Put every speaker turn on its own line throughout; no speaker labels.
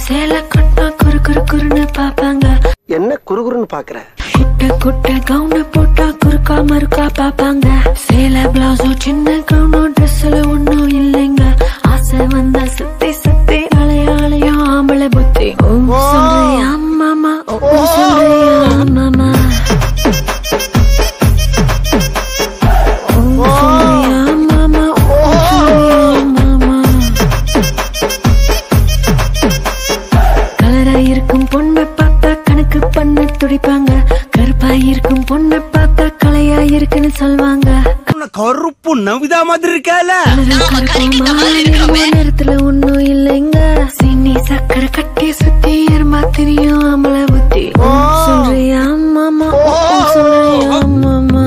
சேல கட்டினா குறு குறு குறுன்னு பாப்பாங்க
என்ன குறுகுறுன்னு பாக்குற
குட்ட குட்ட கவுன போட்டா குறுக்கா மறுக்கா பாப்பாங்க சேல பிளவுஸோ சின்ன கவுனோ ட்ரெஸ்ல ஒண்ணும் இல்லைங்க ஆசை வந்தா சுத்தி சுத்தி அலையாளையும் ஆம்பளை புத்தி ஓ சொல்றியா மாமா ஓ சொல்றியா மாமா ஓ சொல்றியா மாமா ஓ சொல்றியா மாமா கலரா இருக்கும் பொண்ணை பார்த்தா கணக்கு பண்ண துடிப்பாங்க கருப்பா இருக்கும் பொண்ணை பார்த்தா கலையா இருக்குன்னு சொல்வாங்க
கருப்பு நவிதா மாதிரி இருக்கால
கலரும் கருப்புமா, நிறமோ நேரத்துல ஒண்ணும் இல்லைங்க சீனி சக்கரை கட்டி சுத்தி எருமா தெரியும் அமல புத்தி ஓ சொல்றியா மாமா ஓ சொல்றியா மாமா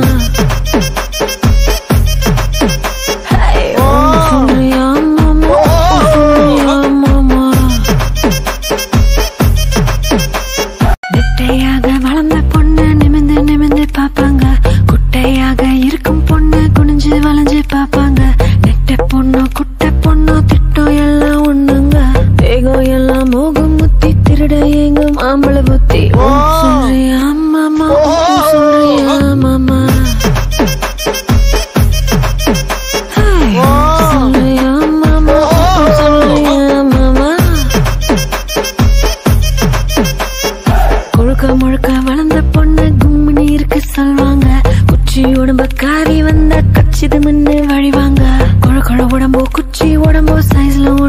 ஹே, ஓ சொல்றியா மாமா ஓ சொல்றியா மாமா நெட்டையாக வளர்ந்த பொண்ணு நிமிந்து நிமிந்து பாப்பாங்க குட்டையாக இருக்கும் பொண்ணு குனிஞ்சு வளைஞ்சு பாப்பாங்க நெட்ட பொண்ணு குட்டை பொண்ணு திட்டம் எல்லாம் ஒண்ணுங்க வேகம் எல்லாம் மோகம் முத்தி திருட எங்கும் ஆம்பளை புத்தி ஓ சொல்றியா மாமா ஓ சொல்றியா மாமா ஹாய், சொல்றியா மாமா ஓ சொல்றியா மாமா கொழுக்க முழுக்க வளர்ந்த பொண்ணு கும்மினி இருக்கு சொல்வாங்க குச்சி உடம்பு காரி வந்த கச்சிது முன்னு வழிவாங்க கொழ கொழ உடம்போ குச்சி உடம்போ சைஸ்ல